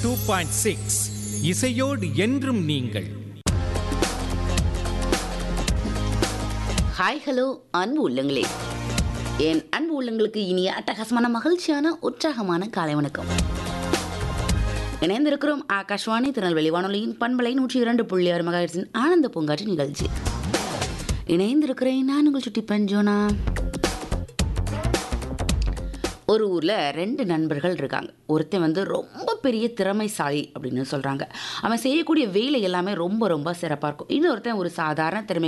two point six இசையோடு என்றும் நீங்கள் ஹாய் ஹலோ அன்பு உள்ளங்களே என் அன்பு உள்ளங்களுக்கு இனிய அட்டகாசமான மகிழ்ச்சியான உற்சாகமான காலை வணக்கம் இணைந்திருக்கிறோம் ஆகாஷ்வாணி திருநெல்வேலி வானொலியின் பண்பலை நூற்றி இரண்டு புள்ளி ஆறு மகாயிரத்தின் ஆனந்த பூங்காற்று நிகழ்ச்சி இணைந்திருக்கிறேன் நான் உங்கள் சுட்டி பஞ்சோனா ஒரு ஊரில் ரெண்டு நண்பர்கள் இருக்காங்க ஒருத்தன் வந்து ரொம்ப பெரிய திறமைசாலி அப்படின்னு சொல்கிறாங்க அவன் செய்யக்கூடிய வேலை எல்லாமே ரொம்ப ரொம்ப சிறப்பாக இருக்கும் இன்னொருத்தன் ஒரு சாதாரண திறமை